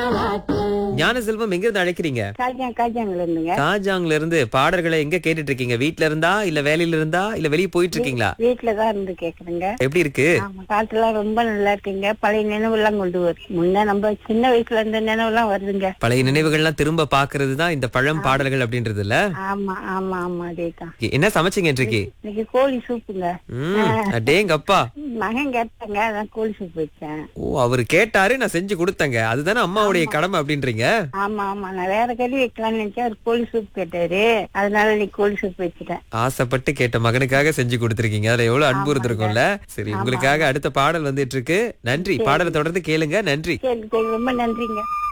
ஞான செல்வம் எங்க இருந்து அழைக்கிறீங்க காஜாங் காஜாங்ல இருந்துங்க காஜாங்ல இருந்து பாடல்களை எங்க கேட்டுட்டு இருக்கீங்க வீட்ல இருந்தா இல்ல வேலையில இருந்தா இல்ல வெளிய போயிட்டு இருக்கீங்களா வீட்டுல தான் இருந்து கேக்குறேங்க எப்படி இருக்கு ஆமா காலத்துலாம் ரொம்ப நல்லா இருக்குங்க பழைய நினைவெல்லாம் கொண்டு வரும் முன்ன நம்ம சின்ன வயசுல இருந்த நினைவெல்லாம் வருதுங்க பழைய நினைவுகள்லாம் திரும்ப பாக்குறது தான் இந்த பழம் பாடல்கள் அப்படின்றது இல்ல ஆமா ஆமா ஆமா அதேதான் என்ன சமைச்சீங்க இன்றைக்கு இன்னைக்கு கோழி சூப்புங்க ம் அடேங்க அப்பா மகன் கேட்டாங்க அதான் கோழி சூப் வச்சேன் ஓ அவரு கேட்டாரு நான் செஞ்சு கொடுத்தேங்க அதுதானே அம்மாவுடைய கடமை அப்படின்றீங்க ஆமா ஆமா நான் வேற கறி வைக்கலாம்னு நினைச்சேன் அவர் கோழி சூப் கேட்டாரு அதனால நீ கோழி சூப் வச்சுட்டேன் ஆசைப்பட்டு கேட்ட மகனுக்காக செஞ்சு கொடுத்திருக்கீங்க அதுல எவ்வளவு அன்பு இருந்திருக்கும்ல சரி உங்களுக்காக அடுத்த பாடல் வந்துட்டு இருக்கு நன்றி பாடலை தொடர்ந்து கேளுங்க நன்றி சரி சரி ரொம்ப நன்றிங்க